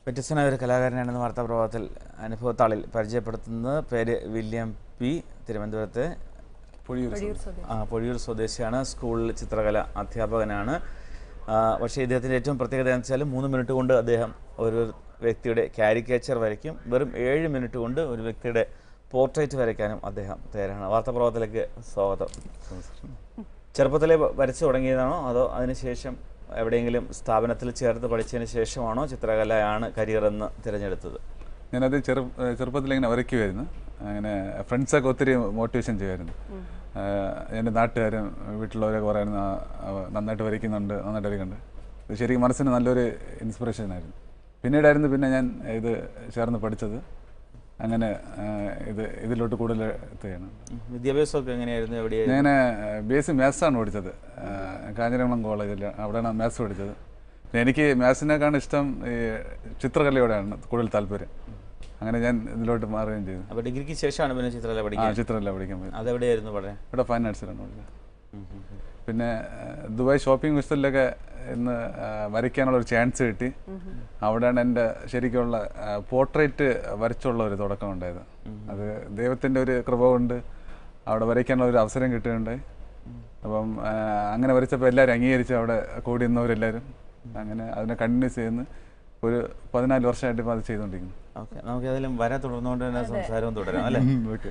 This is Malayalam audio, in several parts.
വ്യത്യസ്തനായ ഒരു കലാകാരനാണെന്ന് വാർത്താപ്രഭാതത്തിൽ അനുഭവത്താളിൽ പരിചയപ്പെടുത്തുന്നത് പേര് വില്യം പി തിരുവനന്തപുരത്തെ പൊഴിയൂർ വഴിയൂർ സ്വദേശി ആ, പൊഴിയൂർ സ്വദേശിയാണ് സ്കൂളിൽ ചിത്രകല അധ്യാപകനാണ് ആ, പക്ഷേ ഇദ്ദേഹത്തിൻ്റെ ഏറ്റവും പ്രത്യേകത എന്ന് വെച്ചാൽ മൂന്ന് മിനിറ്റ് കൊണ്ട് അദ്ദേഹം ഒരു വ്യക്തിയുടെ കാരിക്കേച്ചർ വരയ്ക്കും വെറും ഏഴ് മിനിറ്റ് കൊണ്ട് ഒരു വ്യക്തിയുടെ പോർട്രേറ്റ് വരയ്ക്കാനും അദ്ദേഹം തയ്യാറാണ് വാർത്താപ്രഭാതത്തിലേക്ക് സ്വാഗതം ചെറുപ്പത്തിലെ വ- വരച്ചു തുടങ്ങിയതാണോ അതോ അതിനുശേഷം എവിടെയെങ്കിലും സ്ഥാപനത്തിൽ ചേർത്ത് പഠിച്ചതിന് ശേഷമാണോ ചിത്രകലയാണ് കരിയർ എന്ന് തിരഞ്ഞെടുത്തത് ഞാനത് ചെറു ഏഹ് ചെറുപ്പത്തിൽ ഇങ്ങനെ വരയ്ക്കുമായിരുന്നു അങ്ങനെ ഫ്രണ്ട്സൊക്കെ ഒത്തിരി മോട്ടിവേഷൻ ചെയ്യുമായിരുന്നു ഏഹ് എൻ്റെ നാട്ടുകാരും വീട്ടിലുള്ളവരൊക്കെ പറയുന്നു "ആ, അവ നന്നായിട്ട് വരയ്ക്കുന്നുണ്ട് നന്നായിട്ട് വരയ്ക്കുന്നുണ്ട് ഇത് ശരിക്കും മനസ്സിന് നല്ലൊരു ഇൻസ്പിറേഷൻ ആയിരുന്നു പിന്നീടായിരുന്നു പിന്നെ ഞാൻ ഇത് ചേർന്ന് പഠിച്ചത് അങ്ങനെ ഏഹ് ഇത് ഇതിലോട്ട് കൂടുതൽ എത്തുകയാണ് ഉം. വിദ്യാഭ്യാസമൊക്കെ എങ്ങനെയായിരുന്നു എവിടെയായിരുന്നു ഞാൻ ബി എസ് സി മാത്സാണ് പഠിച്ചത് ഏഹ് കാഞ്ഞിരംകുളം കോളേജിൽ അവിടെയാണ് മാത്സ് പഠിച്ചത് പിന്നെ എനിക്ക് മാത്സിനേക്കാണ് ഇഷ്ടം ഈ ചിത്രകലയോടെയാണ് കൂടുതൽ താല്പര്യം അങ്ങനെ ഞാൻ ഇതിലോട്ട് മാറുകയും ചെയ്തു അപ്പോൾ ഡിഗ്രിക്ക് ശേഷമാണ് പിന്നെ ചിത്രകല ആ പഠിക്കാൻ ചിത്രകല പഠിക്കാൻ പോയി അതെവിടെയായിരുന്നു പഠനം ഇവിടെ ഫൈൻ ആർട്സിലാണ് പഠിച്ചത് പിന്നെ ഏഹ്, ദുബായ് ഷോപ്പിംഗ് ഫെസ്റ്റിവലിലൊക്കെ ഇന്ന് ഏഹ്, വരയ്ക്കാനുള്ള ഒരു ചാൻസ് കിട്ടി അവിടെയാണ് എൻ്റെ ശരിക്കുള്ള പോർട്രേറ്റ് വരച്ചുള്ള ഒരു തുടക്കം ഉണ്ടായത് അത് ദൈവത്തിൻ്റെ ഒരു കൃപ കൊണ്ട് അവിടെ വരയ്ക്കാനുള്ള ഒരു അവസരം കിട്ടുകയുണ്ടായി അപ്പം ഏഹ്, അങ്ങനെ വരച്ചപ്പോൾ എല്ലാവരും അംഗീകരിച്ചു അവിടെ കൂടി നിന്നവരെല്ലാവരും അങ്ങനെ അതിനെ കണ്ടിന്യൂസ് ചെയ്യുന്നു ഒരു പതിനാല് വർഷമായിട്ട് ഇപ്പോൾ അത് ചെയ്തുകൊണ്ടിരിക്കുന്നു ഓക്കെ നമുക്ക് ഏതായാലും വര തുടർന്നുകൊണ്ട് തന്നെ സംസാരവും തുടരാം അല്ലേ ഓക്കെ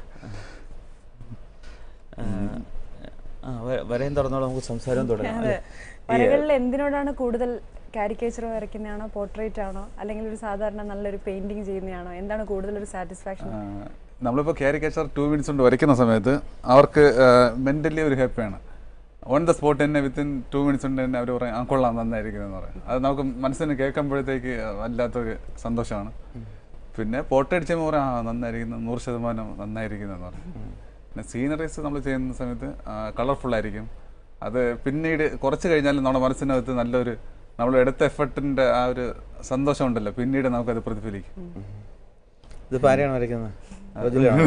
ആ വ- വരയും തുറന്നോളൂ നമുക്ക് സംസാരവും തുടരാം അതെ അല്ലേ? വരകളിൽ എന്തിനോടാണ് കൂടുതൽ കാരിക്കേച്ചർ വരയ്ക്കുന്നതാണോ പോർട്രേറ്റ് ആണോ അല്ലെങ്കിൽ ഒരു സാധാരണ നല്ലൊരു പെയിന്റിങ് ചെയ്യുന്നതാണോ എന്താണ് കൂടുതൽ ഒരു സാറ്റിസ്ഫാക്ഷൻ ആഹ് നമ്മളിപ്പോൾ കാരിക്കേച്ചർ ടു മിനിറ്റ്സ് കൊണ്ട് വരയ്ക്കുന്ന സമയത്ത് അവർക്ക് മെൻ്റലി ഒരു ഹാപ്പിയാണ് ഓൺ ദ സ്പോട്ട് തന്നെ വിത്തിൻ ടു മിനിറ്റ്സ് കൊണ്ട് തന്നെ അവർ പറയും ആ കൊള്ളാം നന്നായിരിക്കുന്നു എന്ന് പറയും അത് നമുക്ക് മനസ്സിന് കേൾക്കുമ്പോഴത്തേക്ക് വല്ലാത്തൊരു സന്തോഷമാണ് പിന്നെ പോർട്രേറ്റ് ചെയ്യുമ്പോൾ പറയാം ആ നന്നായിരിക്കുന്നു നൂറ് ശതമാനം നന്നായിരിക്കുന്നു എന്ന് പറയും പിന്നെ സീനറീസ് നമ്മൾ ചെയ്യുന്ന സമയത്ത് കളർഫുൾ ആയിരിക്കും അത് പിന്നീട് കുറച്ച് കഴിഞ്ഞാലും നമ്മുടെ മനസ്സിനകത്ത് നല്ലൊരു നമ്മൾ എടുത്ത എഫർട്ടിൻ്റെ ആ ഒരു സന്തോഷം ഉണ്ടല്ലോ പിന്നീട് നമുക്കത് പ്രതിഫലിക്കും ഇതിപ്പോൾ ആരെയാണ് വരയ്ക്കുന്നത് റജുലയാണോ?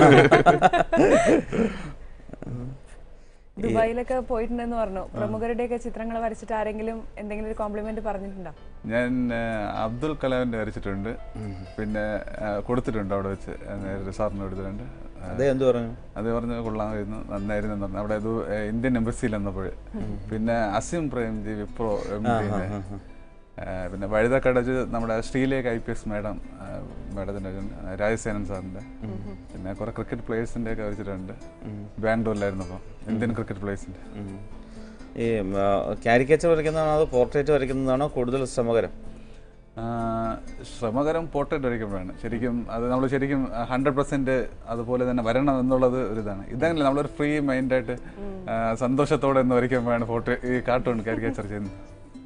ദുബായിലൊക്കെ പോയിട്ടുണ്ടെന്ന് പറഞ്ഞു പ്രമുഖരുടെയൊക്കെ ചിത്രങ്ങൾ വരച്ചിട്ട് ആരെങ്കിലും എന്തെങ്കിലും ഒരു കോംപ്ലിമെന്റ് പറഞ്ഞിട്ടുണ്ടോ ഞാൻ ആ, അബ്ദുൽ കലാമിന്റെ വരച്ചിട്ടുണ്ട് പിന്നെ ആ, കൊടുത്തിട്ടുണ്ട് അവിടെ വെച്ച് ആ, നേരെ സാറിന് കൊടുത്തിട്ടുണ്ട് ആ, അദ്ദേഹം എന്ത് പറഞ്ഞു അത് പറഞ്ഞ് കൊള്ളാമായിരുന്നു നന്നായിരുന്നു എന്ന് പറഞ്ഞു അവിടെ ഇത് ഇന്ത്യൻ എംബസിയിൽ വന്നപ്പോൾ പിന്നെ അസിം പ്രേംജി വിപ്രോ എം പിന്നെ പിന്നെ വഴുതക്കട വെച്ച് നമ്മുടെ Sreelekha I P S madam മാഡത്തിൻ്റെ രാജസേനൻ സാറിൻ്റെ പിന്നെ കുറെ ക്രിക്കറ്റ് പ്ലേയേഴ്സിൻ്റെ ഒക്കെ വരച്ചിട്ടുണ്ട് ബാംഗ്ലൂരിലായിരുന്നു അപ്പോൾ ഇന്ത്യൻ ക്രിക്കറ്റ് പ്ലേയേഴ്സിൻ്റെ ഉം. ഈ കാരിക്കേച്ചർ വരയ്ക്കുന്നതാണോ അതോ പോർട്രേറ്റ് വരയ്ക്കുന്നതാണോ കൂടുതൽ ശ്രമകരം ആ, ശ്രമകരം പോർട്രേറ്റ് വരയ്ക്കുമ്പോഴാണ് ശരിക്കും അത് നമ്മൾ ശരിക്കും ഹൺഡ്രഡ് പെർസെൻറ്റ് അതുപോലെ തന്നെ വരണം എന്നുള്ളത് ഒരു ഇതാണ് ഇതങ്ങനെ നമ്മളൊരു ഫ്രീ മൈൻഡായിട്ട് സന്തോഷത്തോടെ എന്ന് വരയ്ക്കുമ്പോഴാണ് ഫോട്ടോ ഈ കാർട്ടൂൺ കാരിക്കേച്ചർ ചെയ്യുന്നത്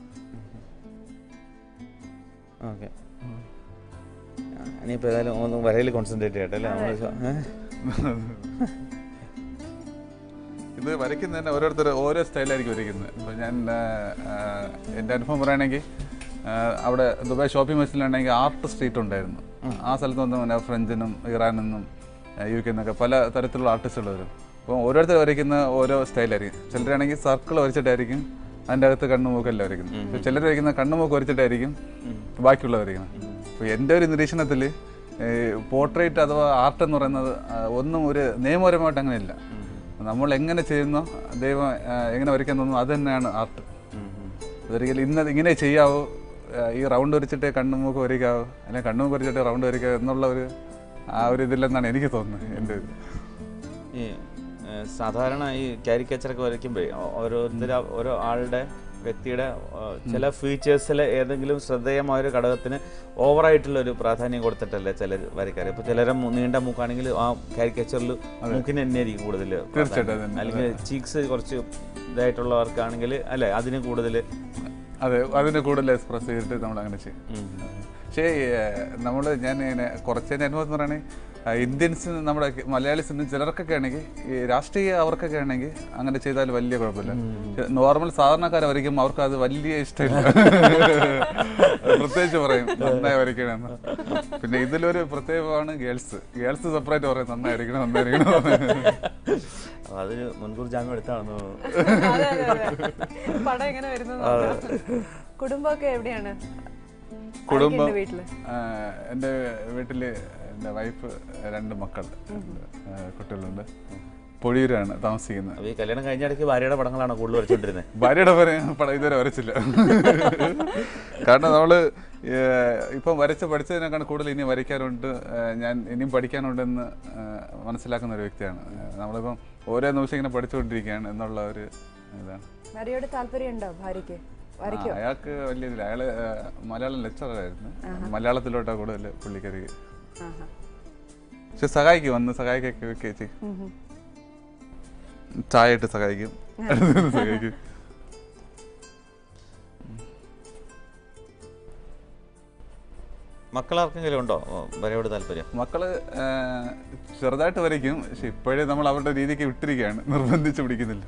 ഓക്കെ ഇനിയിപ്പോൾ ഏതായാലും ഒന്ന് വരയിൽ കോൺസെൻട്രേറ്റ് ചെയ്യട്ടെ അല്ലേ നമ്മൾ ഏഹ്? ഇത് വരയ്ക്കുന്നതന്നെ ഓരോരുത്തർ ഓരോ സ്റ്റൈലായിരിക്കും വരയ്ക്കുന്നത് അപ്പോൾ ഞാൻ ആ, ആ, എൻ്റെ അനുഭവം പറയുകയാണെങ്കിൽ ആ, അവിടെ ദുബായ് ഷോപ്പിംഗ് മെസ്സിലാണെങ്കിൽ ആർട്ട് സ്ട്രീറ്റ് ഉണ്ടായിരുന്നു ആ സ്ഥലത്ത് വന്ന് പിന്നെ ഫ്രഞ്ചിനും ഇറാനിൽ നിന്നും യു കെ നിന്നൊക്കെ പല തരത്തിലുള്ള ആർട്ടിസ്റ്റുകൾ വരും അപ്പോൾ ഓരോരുത്തർ വരയ്ക്കുന്ന ഓരോ സ്റ്റൈലായിരിക്കും ചിലരാണെങ്കിൽ സർക്കിൾ വരച്ചിട്ടായിരിക്കും അതിൻ്റെ അകത്ത് കണ്ണുമൂക്കെല്ലാം വരയ്ക്കുന്നത് പക്ഷേ ചിലർ വരയ്ക്കുന്ന കണ്ണുമൂക്ക് വരച്ചിട്ടായിരിക്കും ബാക്കിയുള്ളവർ വരയ്ക്കുന്നത് അപ്പോൾ എൻ്റെ ഒരു നിരീക്ഷണത്തിൽ പോർട്രേറ്റ് അഥവാ ആർട്ട് എന്ന് പറയുന്നത് ആ, ഒന്നും ഒരു നിയമപരമായിട്ട് അങ്ങനെയില്ല നമ്മൾ എങ്ങനെ ചെയ്യുന്നോ ദൈവം ആ, എങ്ങനെ വരയ്ക്കാൻ തോന്നുന്നു അത് തന്നെയാണ് ആർട്ട് അതൊരിക്കലും ഇന്നത് ഇങ്ങനെ ചെയ്യാവോ ആ, ഈ റൗണ്ട് വരച്ചിട്ട് കണ്ണുമൂക്ക് വരയ്ക്കാവോ അല്ലെങ്കിൽ കണ്ണുമൂക്ക് വരച്ചിട്ട് റൗണ്ട് വരയ്ക്കാവോ എന്നുള്ള ഒരു ആ ഒരു ഇതില്ലെന്നാണ് എനിക്ക് തോന്നുന്നത് എൻ്റെ ഇത് ഈ ഏഹ്, സാധാരണ ഈ കാരിക്കേച്ചറൊക്കെ വരയ്ക്കുമ്പോഴേ ഓരോരുത്തർ ഓരോ ആളുടെ വ്യക്തിയുടെ ഏഹ്, ചില ഫീച്ചേഴ്സിൽ ഏതെങ്കിലും ശ്രദ്ധേയമായ ഒരു ഘടകത്തിന് ഓവറായിട്ടുള്ള ഒരു പ്രാധാന്യം കൊടുത്തിട്ടല്ലേ ചിലർ വരയ്ക്കാറ് ഇപ്പോൾ ചിലരെ മു- നീണ്ട മൂക്കാണെങ്കിൽ ആ കാരിക്കേച്ചറിൽ മൂക്കിന് തന്നെയായിരിക്കും കൂടുതൽ തീർച്ചയായിട്ടും അത് തന്നെ. അല്ലെങ്കിൽ ചീക്സ് കുറച്ച് ഇതായിട്ടുള്ളവർക്കാണെങ്കിൽ അല്ലേ അതിന് കൂടുതൽ അതെ അതിന് കൂടുതൽ എക്സ്പ്രസ് ചെയ്തിട്ട് നമ്മൾ അങ്ങനെ ചെയ്യും പക്ഷേ നമ്മൾ ഞാൻ ഇങ്ങനെ കുറച്ച് എൻ്റെ അനുഭവം എന്ന് പറയുകയാണെങ്കിൽ ഇന്ത്യൻസിന് നമ്മുടെ മലയാളീസിന് ചിലർക്കൊക്കെ ആണെങ്കിൽ ഈ രാഷ്ട്രീയ അവർക്കൊക്കെ ആണെങ്കിൽ അങ്ങനെ ചെയ്താൽ വലിയ കുഴപ്പമില്ല നോർമൽ സാധാരണക്കാരെ വരയ്ക്കുമ്പോൾ അവർക്ക് അത് വലിയ ഇഷ്ടമില്ല പ്രത്യേകിച്ച് പറയും നന്നായി വരയ്ക്കണമെന്ന് പിന്നെ ഇതിലൊരു പ്രത്യേകമാണ് ഗേൾസ് ഗേൾസ് സെപ്പറേറ്റ് പറയും നന്നായിരിക്കണം നന്നായിരിക്കണം അപ്പോൾ അതിന് മുൻകൂർ ജാമ്യം എടുത്താണെന്ന് തോന്നുന്നു അതെ, അതെ, അതെ. പടം എങ്ങനെ വരുന്നത് നോക്കാം. കുടുംബമൊക്കെ എവിടെയാണ് കുടുംബം ആരൊക്കെയുണ്ട് വീട്ടില് ആ, എൻ്റെ വീട്ടിൽ എൻ്റെ വൈഫ് രണ്ട് മക്കൾ ആ, കുട്ടികളുണ്ട് പൊഴിയൂരാണ് താമസിക്കുന്നത് അപ്പോൾ ഈ കല്യാണം കഴിഞ്ഞ ഇടയ്ക്ക് ഭാര്യയുടെ പടങ്ങളാണ് കൂടുതൽ വരച്ചുകൊണ്ടിരുന്നത് ഭാര്യയുടെ വരെ പടം ഇതുവരെ വരച്ചില്ല കാരണം നമ്മൾ ഇപ്പം വരച്ച് പഠിച്ചതിനേക്കാൾ കൂടുതൽ ഇനി വരയ്ക്കാനുണ്ട് ആ, ഞാൻ ഇനിയും പഠിക്കാനുണ്ടെന്ന് ആ, മനസ്സിലാക്കുന്ന ഒരു വ്യക്തിയാണ് ആ, നമ്മളിപ്പം ഓരോ നിമിഷം ഇങ്ങനെ പഠിച്ചുകൊണ്ടിരിക്കുകയാണ് എന്നുള്ള ഒരു ഇതാണ് ഭാര്യയോട് താല്പര്യം ഉണ്ടോ ഭാര്യയ്ക്ക് വരയ്ക്കോ ആ, അയാൾക്ക് വലിയ ഇതില്ല അയാൾ മലയാളം ലെക്ചറായിരുന്നു മലയാളത്തിലോട്ടാണ് കൂടുതൽ പുള്ളിക്കാരി ആഹാ. പക്ഷെ സഹായിക്കും വന്ന് സഹായിക്കൊക്കെ ഒക്കെ ചെയ്യും ഉം ഉം. ചായ ഇട്ട് സഹായിക്കും സഹായിക്കും മക്കളാർക്കെങ്കിലും ഉണ്ടോ ഓ, ഭാര്യയോട് താല്പര്യം മക്കള് ആ, ചെറുതായിട്ട് വരയ്ക്കും പക്ഷെ ഇപ്പോഴേ നമ്മൾ അവരുടെ രീതിക്ക് വിട്ടിരിക്കുകയാണ് നിർബന്ധിച്ച് പിടിക്കുന്നില്ല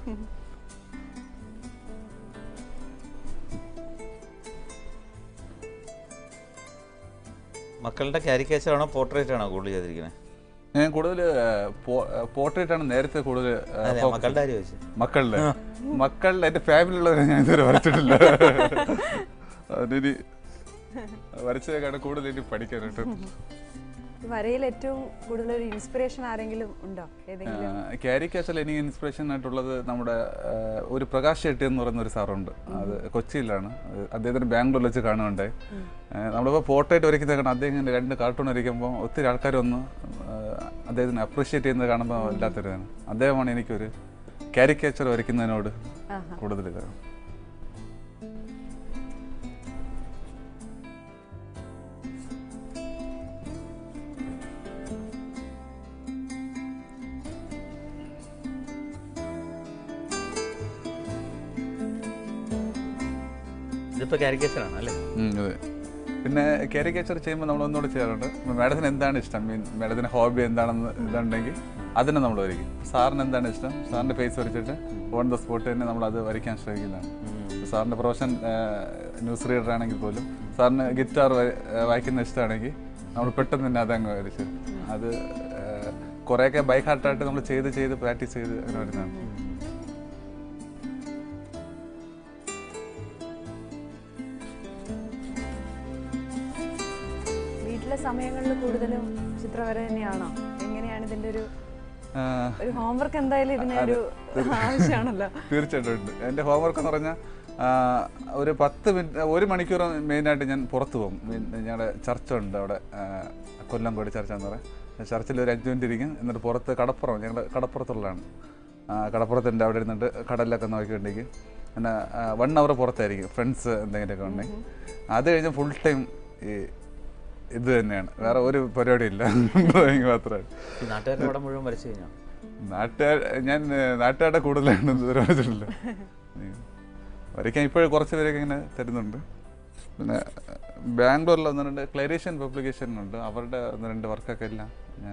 മക്കളുടെ കാരിക്കേച്ചർ ആണോ പോർട്രേറ്റ് ആണോ കൂടുതൽ ചെയ്തിരിക്കുന്നത് ഞാൻ കൂടുതൽ പോർട്രേറ്റ് ആണ് നേരത്തെ കൂടുതൽ ആ, അതെ focus മക്കളുടെ കാര്യം ചോദിച്ചു മക്കളുടെ മക്കളുടെ എൻ്റെ ഫാമിലിയുള്ളവരെ ഞാൻ ഇതുവരെ വരച്ചിട്ടില്ല അതിനി വരച്ചതേക്കാണ് കൂടുതൽ ഇനി പഠിക്കാനായിട്ട് ഈ വരയിൽ ഏറ്റവും കൂടുതൽ ഒരു ഇൻസ്പിറേഷൻ ആരെങ്കിലും ഉണ്ടോ ഏതെങ്കിലും ക്യാരിക്കാച്ചൽ എനിക്ക് ഇൻസ്പിറേഷൻ ആയിട്ടുള്ളത് നമ്മുടെ ആ, ഒരു പ്രകാശ് ഷെട്ടി എന്ന് പറയുന്ന ഒരു സാറുണ്ട് അത് കൊച്ചിയിലാണ് അത് അദ്ദേഹത്തിന് ബാംഗ്ലൂരിൽ വെച്ച് കാണുന്നുണ്ടായി നമ്മളിപ്പോൾ പോർട്രേറ്റ് വരയ്ക്കുന്ന കാരണം അദ്ദേഹം ഇങ്ങനെ രണ്ട് കാർട്ടൂൺ വരയ്ക്കുമ്പോൾ ഒത്തിരി ആൾക്കാർ വന്ന് ആ, അദ്ദേഹത്തിനെ അപ്രീഷിയേറ്റ് ചെയ്യുന്നത് കാണുമ്പോൾ വല്ലാത്തൊരിതാണ് അദ്ദേഹമാണ് എനിക്കൊരു ക്യാരിക്കേച്ചർ വരയ്ക്കുന്നതിനോട് ആഹാ. കൂടുതൽ ഇത് ഇതിപ്പോൾ കാരിക്കേച്ചർ ആണ് അല്ലേ ഉം, അതെ പിന്നെ കാരിക്കേച്ചർ ചെയ്യുമ്പോൾ നമ്മൾ ഒന്നുകൂടെ ചെയ്യാറുണ്ട് മാഡത്തിന് എന്താണ് ഇഷ്ടം മീൻ മാഡത്തിന് ഹോബി എന്താണെന്ന് ഇതുണ്ടെങ്കിൽ അതിനെ നമ്മൾ വരയ്ക്കും സാറിന് എന്താണ് ഇഷ്ടം സാറിൻ്റെ ഫേസ് വരച്ചിട്ട് ഓൺ ദ സ്പോട്ട് തന്നെ നമ്മൾ അത് വരയ്ക്കാൻ ശ്രമിക്കുന്നതാണ് സാറിൻ്റെ പ്രൊഫഷൻ ന്യൂസ് റീഡർ ആണെങ്കിൽ പോലും സാറിന് ഗിറ്റാർ വായിക്കുന്ന ഇഷ്ടമാണെങ്കിൽ നമ്മൾ പെട്ടെന്ന് തന്നെ അതങ്ങ് വരച്ച് അത് ആ, കുറേയൊക്കെ ബൈ ഹാർട്ടായിട്ട് നമ്മൾ ചെയ്ത് ചെയ്ത് പ്രാക്ടീസ് ചെയ്ത് അങ്ങനെ വരുന്നതാണ് വീട്ടിലെ സമയങ്ങളിൽ കൂടുതലും ചിത്രവര തന്നെയാണോ എങ്ങനെയാണ് ഇതിന്റെ ഒരു ആ, ഒരു ഹോംവർക്ക് എന്തായാലും ഇതിന് ഒരു ആവശ്യമാണല്ലോ തീർച്ചയായിട്ടും ഉണ്ട് എൻ്റെ ഹോംവർക്ക് എന്ന് പറഞ്ഞാൽ ഒരു പത്ത് മിനിറ്റ് ഒരു മണിക്കൂർ മെയിനായിട്ട് ഞാൻ പുറത്ത് പോകും മീൻ ഞങ്ങളുടെ ചർച്ച ഉണ്ട് അവിടെ ആ, കൊല്ലംകോട് ചർച്ച എന്ന് പറയാം ചർച്ചിൽ ഒരു അഞ്ച് മിനിറ്റ് ഇരിക്കും എന്നിട്ട് പുറത്ത് കടപ്പുറം ഞങ്ങളുടെ കടപ്പുറത്തുള്ളതാണ് ആ, കടപ്പുറത്തിൻ്റെ അവിടെ ഇരുന്നിട്ട് കടലിലൊക്കെ നോക്കിക്കൊണ്ടിരിക്കും പിന്നെ വൺ അവർ പുറത്തായിരിക്കും ഫ്രണ്ട്സ് എന്തെങ്കിലുമൊക്കെ ഉണ്ടെങ്കിൽ അത് കഴിഞ്ഞ് ഫുൾ ടൈം ഈ ഇത് തന്നെയാണ് വേറെ ഒരു പരിപാടിയില്ല ഡ്രോയിങ് മാത്രമായിട്ട് ഈ നാട്ടുകാരുടെ പടം മുഴുവൻ വരച്ചു കഴിഞ്ഞോ നാട്ടുകാർ ഞാൻ ഏഹ്, നാട്ടുകാരുടെ കൂടുതലാണ് ഇതുവരെ വരച്ചിട്ടില്ല ഉം. വരയ്ക്കാൻ ഇപ്പോഴും കുറച്ച് പേരൊക്കെ ഇങ്ങനെ തരുന്നുണ്ട് പിന്നെ ബാംഗ്ലൂരിൽ ഒന്ന് രണ്ട് ക്ലൈറേഷൻ പബ്ലിക്കേഷൻ ഉണ്ട് അവരുടെ ഒന്ന് രണ്ട് വർക്കൊക്കെ എല്ലാം ഞാൻ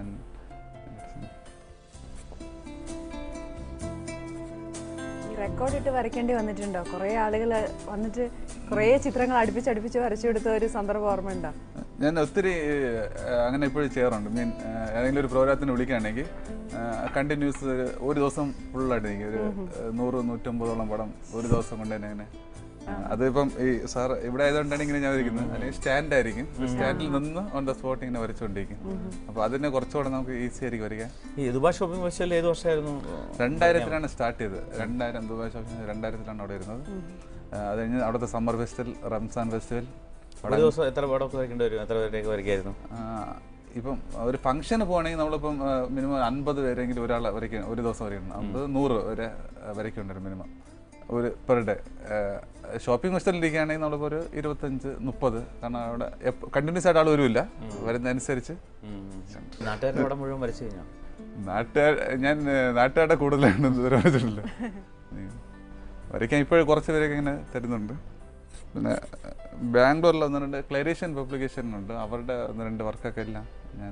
ഈ റെക്കോർഡ് ഇട്ട് വരയ്ക്കേണ്ടി വന്നിട്ടുണ്ടോ കുറേ ആളുകൾ വന്നിട്ട് കുറേ ചിത്രങ്ങൾ അടുപ്പിച്ച് അടുപ്പിച്ച് വരച്ചു കൊടുത്ത ഒരു സന്ദർഭം ഓർമ്മയുണ്ടോ ഞാൻ ഒത്തിരി ഏഹ്, അങ്ങനെ ഇപ്പോഴും ചെയ്യാറുണ്ട് മീൻ ഏഹ്, ഏതെങ്കിലും ഒരു പ്രോഗ്രാമത്തിന് വിളിക്കുകയാണെങ്കിൽ കണ്ടിന്യൂസ് ഒരു ദിവസം ഫുള്ളായിട്ട് എനിക്ക് ഒരു ഏഹ്, നൂറ് നൂറ്റമ്പതോളം പടം ഒരു ദിവസം കൊണ്ട് തന്നെ അങ്ങനെ ഏഹ്, അതിപ്പം ഈ സാർ ഇവിടെ ആയതുകൊണ്ടാണ് ഇങ്ങനെ ഞാൻ വരയ്ക്കുന്നത് അല്ലെങ്കിൽ സ്റ്റാൻഡ് ആയിരിക്കും സ്റ്റാൻഡിൽ നിന്ന് ഓൺ ദ സ്പോട്ട് ഇങ്ങനെ വരച്ചുകൊണ്ടിരിക്കും അപ്പോൾ അതിനെ കുറച്ചുകൂടെ നമുക്ക് ഈസി ആയിരിക്കും വരയ്ക്കാൻ ഈ ദുബായ് ഷോപ്പിംഗ് ഫെസ്റ്റിവൽ ഏത് വർഷമായിരുന്നു രണ്ടായിരത്തിലാണ് സ്റ്റാർട്ട് ചെയ്തത് രണ്ടായിരം ദുബായ് ഷോപ്പിംഗ് രണ്ടായിരത്തിലാണ് അവിടെ വരുന്നത് ഏഹ്, അത് കഴിഞ്ഞ് അവിടുത്തെ സമ്മർ ഫെസ്റ്റിവൽ റംസാൻ ഫെസ്റ്റിവൽ ഒരു ദിവസം എത്ര പടമൊക്കെ വരയ്ക്കേണ്ടി വരും എത്ര പേരൊക്കെ വരയ്ക്കായിരുന്നു ആ, ഇപ്പം ഒരു ഫംഗ്ഷന് പോകണമെങ്കിൽ നമ്മളിപ്പം മിനിമം അൻപത് പേരെങ്കിലും ഒരാൾ വരയ്ക്കണം ഒരു ദിവസം വരയ്ക്കണം അമ്പത് നൂറ് വരെ വരയ്ക്കുന്നുണ്ട് മിനിമം ഒരു പെർ ഡേ ഷോപ്പിംഗ് ഫെസ്റ്റിവലിൽ ഇരിക്കുകയാണെങ്കിൽ നമ്മളിപ്പോൾ ഒരു ഇരുപത്തഞ്ച് മുപ്പത് കാരണം അവിടെ കണ്ടിന്യൂസ് ആയിട്ട് ആൾ വരുമില്ല വരുന്നതനുസരിച്ച് നാട്ടുകാരുടെ പടം മുഴുവൻ വരച്ചു കഴിഞ്ഞോ നാട്ടുകാർ ഞാൻ ഏഹ്, നാട്ടുകാരുടെ കൂടുതലാണ് ഇതുവരെ വരച്ചിട്ടില്ല ഉം. വരയ്ക്കാൻ ഇപ്പോഴും കുറച്ച് പേരൊക്കെ ഇങ്ങനെ തരുന്നുണ്ട് പിന്നെ ബാംഗ്ലൂരിൽ ഒന്ന് രണ്ട് ക്ലൈറേഷൻ പബ്ലിക്കേഷൻ ഉണ്ട് അവരുടെ ഒന്ന് രണ്ട് വർക്കൊക്കെ എല്ലാം ഞാൻ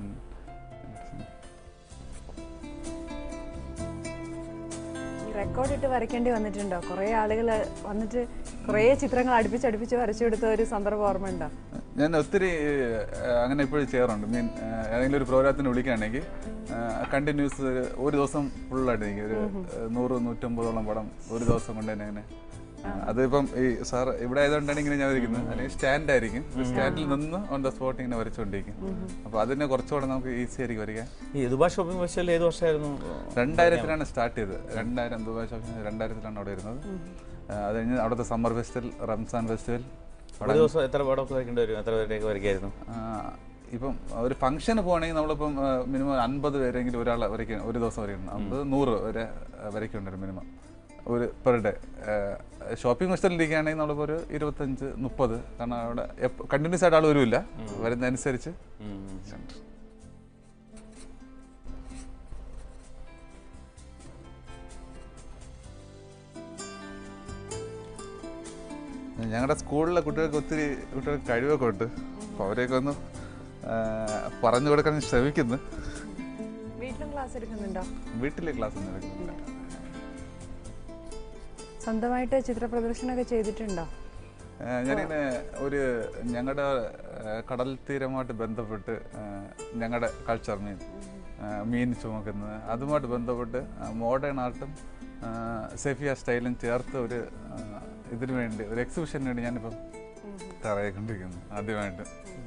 ഈ റെക്കോർഡ് ഇട്ട് വരയ്ക്കേണ്ടി വന്നിട്ടുണ്ടോ കുറേ ആളുകൾ വന്നിട്ട് കുറേ ചിത്രങ്ങൾ അടുപ്പിച്ച് അടുപ്പിച്ച് വരച്ചു കൊടുത്ത ഒരു സന്ദർഭം ഓർമ്മയുണ്ടോ ഞാൻ ഒത്തിരി ഏഹ്, അങ്ങനെ ഇപ്പോഴും ചെയ്യാറുണ്ട് മീൻ ഏഹ്, ഏതെങ്കിലും ഒരു പ്രോഗ്രാമത്തിന് വിളിക്കുകയാണെങ്കിൽ കണ്ടിന്യൂസ് ഒരു ദിവസം ഫുള്ളായിട്ട് എനിക്ക് ഒരു ഏഹ്, നൂറ് നൂറ്റമ്പതോളം പടം ഒരു ദിവസം കൊണ്ട് തന്നെ അങ്ങനെ അതിപ്പം ഈ സാർ ഇവിടെ ആയതുകൊണ്ടാണ് ഇങ്ങനെ ഞാൻ ഇരിക്കുന്നത് അല്ലെങ്കിൽ സ്റ്റാൻഡ് ആയിരിക്കും സ്റ്റാൻഡിൽ നിന്ന് ഓൺ ദ സ്പോട്ട് ഇങ്ങനെ വരച്ചുകൊണ്ടിരിക്കും അപ്പോൾ അതിനെ കുറച്ചുകൂടെ നമുക്ക് ഈസി ആയിരിക്കും വരയ്ക്കാൻ ഈ ദുബായ് ഷോപ്പിംഗ് ഫെസ്റ്റിവൽ ഏത് വർഷമായിരുന്നു രണ്ടായിരത്തിലാണ് സ്റ്റാർട്ട് ചെയ്തത് രണ്ടായിരം ദുബായ് ഷോപ്പിംഗ് രണ്ടായിരത്തിലാണ് അവിടെ വരുന്നത് ആ, അത് കഴിഞ്ഞ് അവിടുത്തെ സമ്മർ ഫെസ്റ്റിവൽ റംസാൻ ഫെസ്റ്റിവൽ ഒരു ദിവസം എത്ര പടമൊക്കെ വരയ്ക്കേണ്ടി വരും എത്ര പേരേക്ക് വരയ്ക്കായിരുന്നു ആ, ഇപ്പം ഒരു ഫംഗ്ഷന് പോകണമെങ്കിൽ നമ്മളിപ്പം മിനിമം അൻപത് പേരെങ്കിലും ഒരാളെ വരയ്ക്കണം ഒരു ദിവസം വരയ്ക്കണം അമ്പത് നൂറ് വരെ വരയ്ക്കേണ്ടി വരും മിനിമം ഒരു പെർ ഡേ ഷോപ്പിംഗ് ഫെസ്റ്റിവലിൽ ഇരിക്കുകയാണെങ്കിൽ നമ്മളിപ്പോൾ ഒരു ഇരുപത്തഞ്ച് മുപ്പത് കാരണം അവിടെ കണ്ടിന്യൂസ് ആയിട്ട് ആൾ വരുമില്ല വരുന്നതനുസരിച്ച് ഞങ്ങളുടെ സ്കൂളിലെ കുട്ടികൾക്ക് ഒത്തിരി കുട്ടികൾക്ക് കഴിവൊക്കെ ഉണ്ട് അപ്പോൾ അവരെയൊക്കെ ഒന്ന് ആ, പറഞ്ഞു കൊടുക്കാൻ ശ്രമിക്കുന്നു വീട്ടിലും ക്ലാസ് എടുക്കുന്നുണ്ടോ വീട്ടിലെ ക്ലാസ് ഒന്നും എടുക്കുന്നില്ല സ്വന്തമായിട്ട് ചിത്ര പ്രദർശനമൊക്കെ ചെയ്തിട്ടുണ്ടോ ആ, ഞാനിങ്ങനെ ഒരു ഞങ്ങളുടെ കടൽ തീരമായിട്ട് ബന്ധപ്പെട്ട് ഞങ്ങളുടെ കൾച്ചർ മീൻ ആ, മീൻ ചുമക്കുന്നത് അതുമായിട്ട് ബന്ധപ്പെട്ട് മോഡേൺ ആർട്ടും സെഫിയ സ്റ്റൈലും ചേർത്ത് ഒരു ആ, ഇതിനു വേണ്ടി ഒരു എക്സിബിഷന് വേണ്ടി ഞാനിപ്പം തറയിക്കൊണ്ടിരിക്കുന്നു ആദ്യമായിട്ട്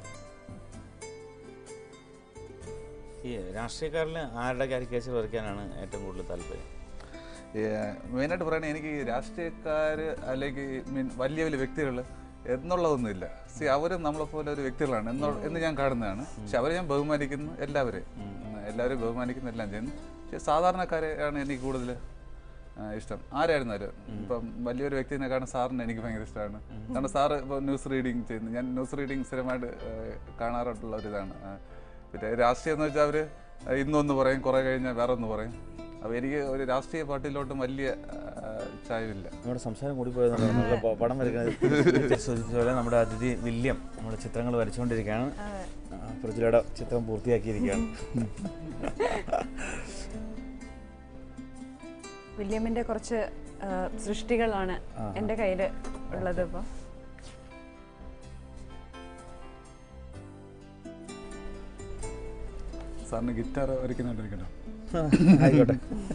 ഈ രാഷ്ട്രീയക്കാരിൽ ആരുടെ കാരിക്കേച്ചർ വരയ്ക്കാനാണ് ഏറ്റവും കൂടുതൽ താല്പര്യം മെയിനായിട്ട് പറയുകയാണെങ്കിൽ എനിക്ക് ഈ രാഷ്ട്രീയക്കാർ അല്ലെങ്കിൽ മീൻ വലിയ വലിയ വ്യക്തികൾ എന്നുള്ളതൊന്നുമില്ല സി അവരും നമ്മളെപ്പോലെ ഒരു വ്യക്തികളാണ് എന്നോ എന്ന് ഞാൻ കാണുന്നതാണ് പക്ഷെ അവരെ ഞാൻ ബഹുമാനിക്കുന്നു എല്ലാവരെയും എല്ലാവരെയും ബഹുമാനിക്കുന്നു എല്ലാം ചെയ്യുന്നു പക്ഷെ സാധാരണക്കാരെയാണ് എനിക്ക് കൂടുതൽ ആ, ഇഷ്ടം ആരായിരുന്നാലും ഇപ്പം വലിയൊരു വ്യക്തിനെക്കാളും സാറിന് എനിക്ക് ഭയങ്കര ഇഷ്ടമാണ് കാരണം സാറ് ഇപ്പോൾ ന്യൂസ് റീഡിങ് ചെയ്യുന്നു ഞാൻ ന്യൂസ് റീഡിങ് സ്ഥിരമായിട്ട് ആ, കാണാറായിട്ടുള്ള ഒരു ഇതാണ് ആ, പിന്നെ രാഷ്ട്രീയം എന്ന് വെച്ചാൽ അവർ ഇന്നൊന്ന് പറയും കുറേ കഴിഞ്ഞാൽ വേറെ ഒന്ന് പറയും അപ്പോൾ എനിക്ക് ഒരു രാഷ്ട്രീയ പാർട്ടിയിലോട്ടും വലിയ ആ, ചായവില്ല നമ്മുടെ സംസാരം കൂടി പോയത് നമ്മുടെ പ- പടം വരയ്ക്കുന്നത് സൂചിപ്പിച്ച പോലെ നമ്മുടെ അതിഥി വില്യം നമ്മുടെ ചിത്രങ്ങൾ വരച്ചുകൊണ്ടിരിക്കുകയാണ് ആ, പൃഥ്വിയുടെ ചിത്രം പൂർത്തിയാക്കിയിരിക്കുകയാണ് വില്യമിന്റെ കുറച്ച് ആ, സൃഷ്ടികളാണ് എൻ്റെ കയ്യിൽ ഉള്ളത് ഇപ്പോൾ സാറിന് ഗിറ്റാർ വരയ്ക്കുന്നുണ്ടിരിക്കട്ടോ ആയിക്കോട്ടെ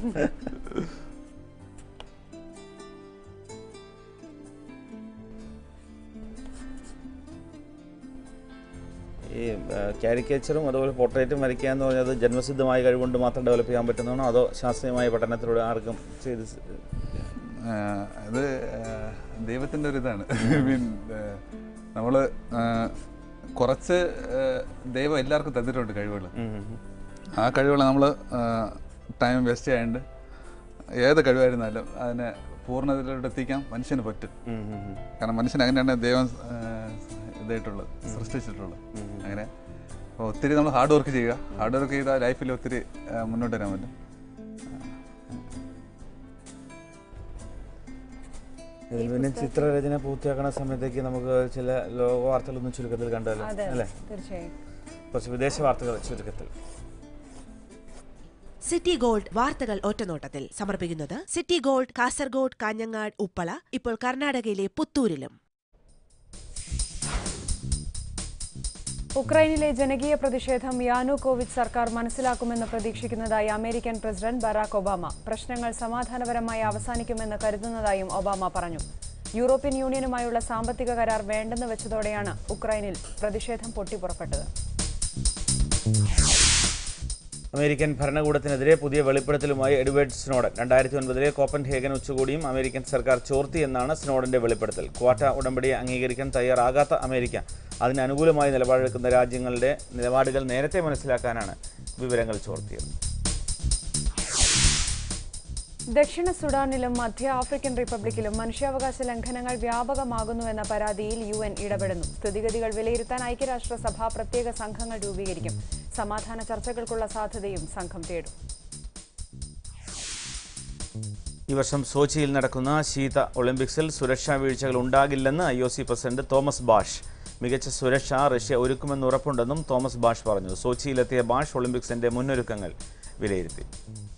ഈ കാരിക്കേച്ചറും അതുപോലെ പോർട്രേറ്റും വരയ്ക്കുക എന്ന് പറഞ്ഞത് ജന്മസിദ്ധമായ കഴിവുകൊണ്ട് മാത്രം ഡെവലപ്പ് ചെയ്യാൻ പറ്റുന്നതാണോ അതോ ശാസ്ത്രീയമായ പഠനത്തിലൂടെ ആർക്കും ചെയ്ത് സ്- അത് ദൈവത്തിൻ്റെ ഒരു ഇതാണ് മീൻ നമ്മൾ കുറച്ച് ആ, ദൈവം എല്ലാവർക്കും തന്നിട്ടുണ്ട് കഴിവുകൾ ഉം ഉം ഉം. ആ കഴിവുകൾ നമ്മൾ ടൈം വേസ്റ്റ് ചെയ്യാണ്ട് ഏത് കഴിവായിരുന്നാലും അതിനെ പൂർണ്ണതയിലോട്ട് എത്തിക്കാൻ മനുഷ്യന് പറ്റും ഉം ഉം ഉം. കാരണം മനുഷ്യൻ അങ്ങനെയാണ് ദൈവം ആ, ഇതായിട്ടുള്ളത് സൃഷ്ടിച്ചിട്ടുള്ളത് അങ്ങനെ അപ്പോൾ ഒത്തിരി നമ്മൾ ഹാർഡ് വർക്ക് ചെയ്യുക ഹാർഡ് വർക്ക് ചെയ്താൽ ലൈഫിൽ ഒത്തിരി ആ, മുന്നോട്ട് വരാൻ പറ്റും ഇതിൽ പിന്നെ ചിത്രരചന പൂർത്തിയാക്കുന്ന സമയത്തേക്ക് നമുക്ക് ചില ലോക വാർത്തകളൊന്നും ചുരുക്കത്തിൽ കണ്ടാലോ അതെ അല്ലേ തീർച്ചയായും കുറച്ച് വിദേശ വാർത്തകൾ ചുരുക്കത്തിൽ സിറ്റി ഗോൾഡ് വാർത്തകൾ ഒറ്റനോട്ടത്തിൽ സമർപ്പിക്കുന്നത് സിറ്റി ഗോൾഡ് കാസർഗോഡ് കാഞ്ഞങ്ങാട് ഉപ്പള ഇപ്പോൾ കർണാടകയിലെ പുത്തൂരിലും ഉക്രൈനിലെ ജനകീയ പ്രതിഷേധം യാനുകോവിച്ച് സർക്കാർ മനസ്സിലാക്കുമെന്ന് പ്രതീക്ഷിക്കുന്നതായി അമേരിക്കൻ പ്രസിഡന്റ് ബറാക് ഒബാമ പ്രശ്നങ്ങൾ സമാധാനപരമായി അവസാനിക്കുമെന്ന് കരുതുന്നതായും ഒബാമ പറഞ്ഞു യൂറോപ്യൻ യൂണിയനുമായുള്ള സാമ്പത്തിക കരാർ വേണ്ടെന്ന് വെച്ചതോടെയാണ് ഉക്രൈനിൽ പ്രതിഷേധം പൊട്ടിപ്പുറപ്പെട്ടത് അമേരിക്കൻ ഭരണകൂടത്തിനെതിരെ പുതിയ വെളിപ്പെടുത്തലുമായി എഡ്വേർഡ് സ്നോഡൻ രണ്ടായിരത്തി ഒൻപതിലെ കോപ്പൻഹേഗൻ ഉച്ചകോടിയും അമേരിക്കൻ സർക്കാർ ചോർത്തി എന്നാണ് സ്നോഡന്റെ വെളിപ്പെടുത്തൽ ക്വാട്ട ഉടമ്പടിയെ അംഗീകരിക്കാൻ തയ്യാറാകാത്ത അമേരിക്ക അതിന് അനുകൂലമായി നിലപാടെടുക്കുന്ന രാജ്യങ്ങളുടെ നിലപാടുകൾ നേരത്തെ മനസ്സിലാക്കാനാണ് വിവരങ്ങൾ ചോർത്തിയത് ദക്ഷിണ സുഡാനിലും മധ്യ ആഫ്രിക്കൻ റിപ്പബ്ലിക്കിലും മനുഷ്യാവകാശ ലംഘനങ്ങൾ വ്യാപകമാകുന്നുവെന്ന പരാതിയിൽ യു എൻ ഇടപെടുന്നു സ്ഥിതിഗതികൾ വിലയിരുത്താൻ ഐക്യരാഷ്ട്രസഭ പ്രത്യേക സംഘങ്ങൾ രൂപീകരിക്കും സമാധാന ചർച്ചകൾക്കുള്ള സാധ്യതയും സംഘം തേടും ഈ വർഷം സോച്ചിയിൽ നടക്കുന്ന ശീത ഒളിമ്പിക്സിൽ സുരക്ഷാ വീഴ്ചകൾ ഉണ്ടാകില്ലെന്ന് I O C president Thomas Bach മികച്ച സുരക്ഷ റഷ്യ ഒരുക്കുമെന്ന് ഉറപ്പുണ്ടെന്നും തോമസ് ബാഷ് പറഞ്ഞു സോച്ചിയിലെത്തിയ ബാഷ് ഒളിമ്പിക്സിന്റെ മുന്നൊരുക്കങ്ങൾ വിലയിരുത്തി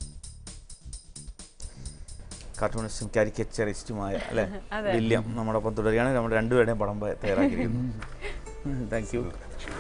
കാർട്ടൂണിസ്റ്റും കാരിക്കച്ചറിസ്റ്റുമായ അല്ലെ വില്യം നമ്മോടൊപ്പം തുടരുകയാണ് നമ്മൾ രണ്ടുപേരുടെയും പടം പ- തയ്യാറാക്കിയിരിക്കുന്നു താങ്ക് യു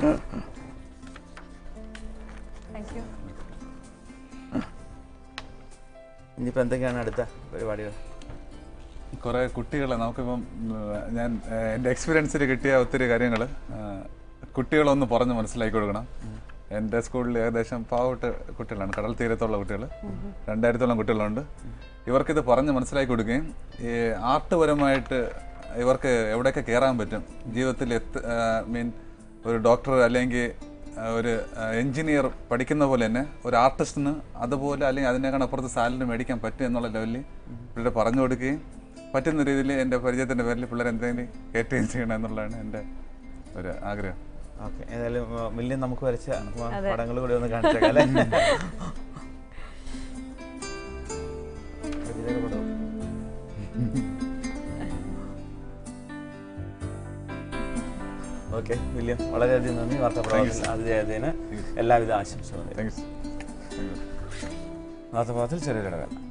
താങ്ക് യു ഇനിയിപ്പോൾ എന്തൊക്കെയാണ് അടുത്ത പരിപാടികൾ കുറേ കുട്ടികളെ നമുക്കിപ്പം ഉം, ഞാൻ ഏഹ്, എൻ്റെ എക്സ്പീരിയൻസിൽ കിട്ടിയ ഒത്തിരി കാര്യങ്ങൾ കുട്ടികളൊന്ന് പറഞ്ഞ് മനസ്സിലാക്കി കൊടുക്കണം എൻ്റെ സ്കൂളിൽ ഏകദേശം പാവപ്പെട്ട കുട്ടികളാണ് കടൽ തീരത്തുള്ള കുട്ടികൾ രണ്ടായിരത്തോളം കുട്ടികളുണ്ട് ഇവർക്കിത് പറഞ്ഞ് മനസ്സിലാക്കി കൊടുക്കുകയും ഈ ആർട്ട് പരമായിട്ട് ഇവർക്ക് എവിടെയൊക്കെ കയറാൻ പറ്റും ജീവിതത്തിൽ എത്ത് മീൻ ഒരു ഡോക്ടർ അല്ലെങ്കിൽ ആ, ഒരു എഞ്ചിനീയർ പഠിക്കുന്ന പോലെ തന്നെ ഒരു ആർട്ടിസ്റ്റിന് അതുപോലെ അല്ലെങ്കിൽ അതിനേക്കാൾ അപ്പുറത്ത് സാലറി മേടിക്കാൻ പറ്റും എന്നുള്ള ലെവലിൽ പിള്ളേരെ പറഞ്ഞു കൊടുക്കുകയും പറ്റുന്ന രീതിയിൽ എൻ്റെ പരിചയത്തിൻ്റെ പേരിൽ പിള്ളേർ എന്തെങ്കിലും കയറ്റുകയും ചെയ്യണം എന്നുള്ളതാണ് എൻ്റെ ഒരു ആഗ്രഹം ഓക്കെ ഏതായാലും ആ, മില്യൻ നമുക്ക് വരച്ച പടങ്ങൾ കൂടി ഒന്ന് കാണിച്ചേക്കാം അല്ലേ ഇതിലേക്ക് കൊണ്ടുപോ. ഓക്കെ വില്യം വളരെയധികം നന്ദി വാർത്താ പ്രവർത്തന അതിഥിയായതിന് എല്ലാവിധ ആശംസകളും താങ്ക്സ് വാർത്താ പ്രവർത്തനത്തിൽ ചെറിയൊരു ഇടവേള